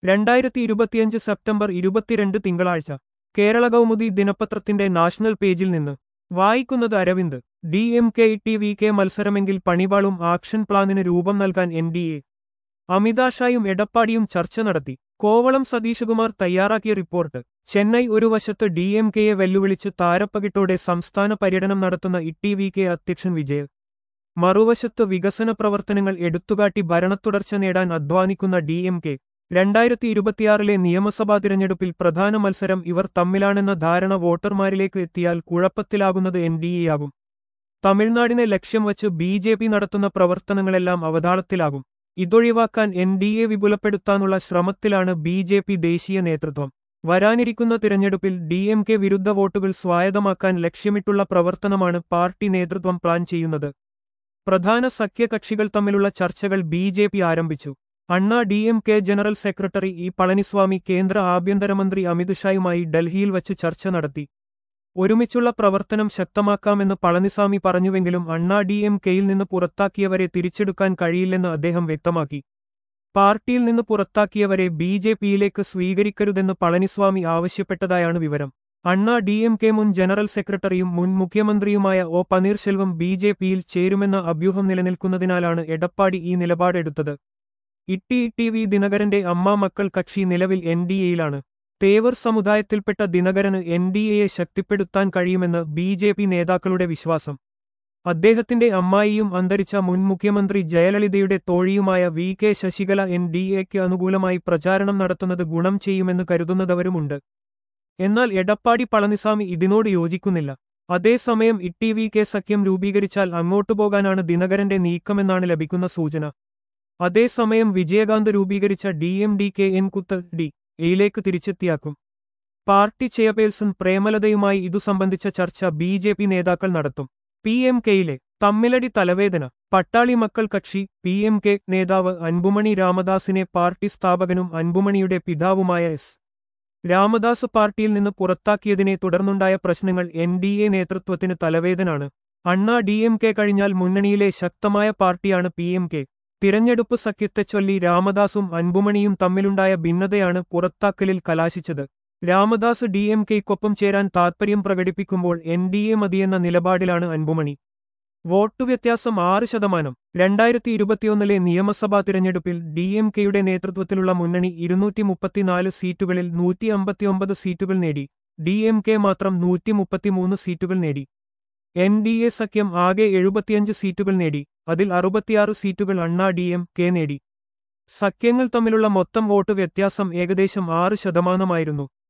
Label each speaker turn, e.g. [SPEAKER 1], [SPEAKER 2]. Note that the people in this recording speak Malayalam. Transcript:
[SPEAKER 1] രണ്ടായിരത്തി ഇരുപത്തിയഞ്ച് സെപ്റ്റംബർ ഇരുപത്തിരണ്ട് തിങ്കളാഴ്ച കേരള കൗമുദി ദിനപത്രത്തിന്റെ നാഷണൽ പേജിൽ നിന്ന് വായിക്കുന്നത് Aravind D M K T V K മത്സരമെങ്കിൽ പണിവാളും ആക്ഷൻ പ്ലാനിന് രൂപം നൽകാൻ എൻ ഡി എ അമിതാഷായും എടപ്പാടിയും ചർച്ച നടത്തി കോവളം സതീശകുമാർ തയ്യാറാക്കിയ റിപ്പോർട്ട് ചെന്നൈ ഒരു വശത്ത് ഡി എം കെയെ വെല്ലുവിളിച്ച് താരപ്പകിട്ടോടെ സംസ്ഥാന പര്യടനം നടത്തുന്ന ഇ വി കെ അധ്യക്ഷൻ വിജയ് മറുവശത്ത് വികസന പ്രവർത്തനങ്ങൾ എടുത്തുകാട്ടി ഭരണത്തുടർച്ച നേടാൻ അധ്വാനിക്കുന്ന ഡി എം കെ രണ്ടായിരത്തി ഇരുപത്തിയാറിലെ നിയമസഭാ തിരഞ്ഞെടുപ്പിൽ പ്രധാന മത്സരം ഇവർ തമ്മിലാണെന്ന ധാരണ വോട്ടർമാരിലേക്ക് എത്തിയാൽ കുഴപ്പത്തിലാകുന്നത് എൻ ഡി എയാകും തമിഴ്നാടിനെ ലക്ഷ്യം വച്ച് ബി ജെ പി നടത്തുന്ന പ്രവർത്തനങ്ങളെല്ലാം അവതാളത്തിലാകും ഇതൊഴിവാക്കാൻ എൻ ഡി എ വിപുലപ്പെടുത്താനുള്ള ശ്രമത്തിലാണ് ബി ജെ പി ദേശീയ നേതൃത്വം വരാനിരിക്കുന്ന തിരഞ്ഞെടുപ്പിൽ ഡി എം കെ വിരുദ്ധ വോട്ടുകൾ സ്വായത്തമാക്കാൻ ലക്ഷ്യമിട്ടുള്ള പ്രവർത്തനമാണ് പാർട്ടി നേതൃത്വം പ്ലാൻ ചെയ്യുന്നത് പ്രധാന സഖ്യകക്ഷികൾ തമ്മിലുള്ള ചർച്ചകൾ ബി ജെ പി ആരംഭിച്ചു Anna D M K general secretary E Palaniswami കേന്ദ്ര ആഭ്യന്തരമന്ത്രി അമിത്ഷായുമായി ഡൽഹിയിൽ വച്ച് ചർച്ച നടത്തി ഒരുമിച്ചുള്ള പ്രവർത്തനം ശക്തമാക്കാമെന്ന് പളനിസ്വാമി പറഞ്ഞുവെങ്കിലും അണ്ണാ ഡി എം കെയിൽ നിന്ന് പുറത്താക്കിയവരെ തിരിച്ചെടുക്കാൻ കഴിയില്ലെന്ന് അദ്ദേഹം വ്യക്തമാക്കി പാർട്ടിയിൽ നിന്ന് പുറത്താക്കിയവരെ ബി ജെ പിയിലേക്ക് സ്വീകരിക്കരുതെന്ന് പളനിസ്വാമി ആവശ്യപ്പെട്ടതായാണ് വിവരം അണ്ണാ ഡി എം കെ മുൻ ജനറൽ സെക്രട്ടറിയും മുൻ മുഖ്യമന്ത്രിയുമായ ഒ പനീർശെൽവം ബി ജെ പിയിൽ ചേരുമെന്ന അഭ്യൂഹം നിലനിൽക്കുന്നതിനാലാണ് എടപ്പാടി ഈ നിലപാടെടുത്തത് ഇട്ടി ടി വി ദിനകരന്റെ അമ്മ മക്കൾ കക്ഷി നിലവിൽ എൻ ഡി എയിലാണ് തേവർ സമുദായത്തിൽപ്പെട്ട ദിനകരന് എൻ ഡി എയെ ശക്തിപ്പെടുത്താൻ കഴിയുമെന്ന് ബി ജെ പി നേതാക്കളുടെ വിശ്വാസം അദ്ദേഹത്തിന്റെ അമ്മായിയും അന്തരിച്ച മുൻ മുഖ്യമന്ത്രി ജയലളിതയുടെ തോഴിയുമായ V K Sasikala N D എക്ക് അനുകൂലമായി പ്രചാരണം നടത്തുന്നത് ഗുണം ചെയ്യുമെന്ന് കരുതുന്നതവരുമുണ്ട് എന്നാൽ എടപ്പാടി പളനിസ്വാമി ഇതിനോട് യോജിക്കുന്നില്ല അതേസമയം ഇട്ടി വി കെ സഖ്യം രൂപീകരിച്ചാൽ അങ്ങോട്ടു പോകാനാണ് ദിനകരന്റെ നീക്കമെന്നാണ് ലഭിക്കുന്ന സൂചന അതേസമയം വിജയകാന്ത് രൂപീകരിച്ച D M D K N കുത്ത് ഡി എയിലേക്ക് തിരിച്ചെത്തിയാക്കും പാർട്ടി ചെയർപേഴ്സൺ പ്രേമലതയുമായി ഇതു സംബന്ധിച്ച ചർച്ച ബി ജെ പി നേതാക്കൾ നടത്തും പി എം കെയിലെ തമ്മിലടി തലവേദന പട്ടാളി മക്കൾ കക്ഷി പി എം കെ നേതാവ് അൻപുമണി രാമദാസിനെ പാർട്ടി സ്ഥാപകനും അൻപുമണിയുടെ പിതാവുമായ എസ് രാമദാസ് പാർട്ടിയിൽ നിന്ന് പുറത്താക്കിയതിനെ തുടർന്നുണ്ടായ പ്രശ്നങ്ങൾ എൻ ഡി എ നേതൃത്വത്തിന് തലവേദനാണ് അണ്ണാ ഡി എം കെ കഴിഞ്ഞാൽ മുന്നണിയിലെ ശക്തമായ പാർട്ടിയാണ് പി എം കെ തിരഞ്ഞെടുപ്പ് സഖ്യത്തെ ചൊല്ലി രാമദാസും അൻപുമണിയും തമ്മിലുണ്ടായ ഭിന്നതയാണ് പുറത്താക്കലിൽ കലാശിച്ചത് രാമദാസ് ഡി എം കെയ്ക്കൊപ്പം ചേരാൻ താൽപര്യം പ്രകടിപ്പിക്കുമ്പോൾ എൻ ഡി എ മതിയെന്ന നിലപാടിലാണ് അൻപുമണി വോട്ടു വ്യത്യാസം ആറ് ശതമാനം രണ്ടായിരത്തി ഇരുപത്തിയൊന്നിലെ നിയമസഭാ തിരഞ്ഞെടുപ്പിൽ ഡി എം കെയുടെ നേതൃത്വത്തിലുള്ള മുന്നണി ഇരുന്നൂറ്റി മുപ്പത്തിനാല് സീറ്റുകളിൽ നൂറ്റി അമ്പത്തിയൊമ്പത് സീറ്റുകൾ നേടി ഡി എം കെ മാത്രം നൂറ്റി മുപ്പത്തിമൂന്ന് സീറ്റുകൾ നേടി എൻ ഡി എ സഖ്യം ആകെ എഴുപത്തിയഞ്ച് സീറ്റുകൾ നേടി അതിൽ അറുപത്തിയാറ് സീറ്റുകൾ അണ്ണാ ഡി എം കെ നേടി സഖ്യങ്ങൾ തമ്മിലുള്ള മൊത്തം വോട്ട് വ്യത്യാസം ഏകദേശം ആറ് ശതമാനമായിരുന്നു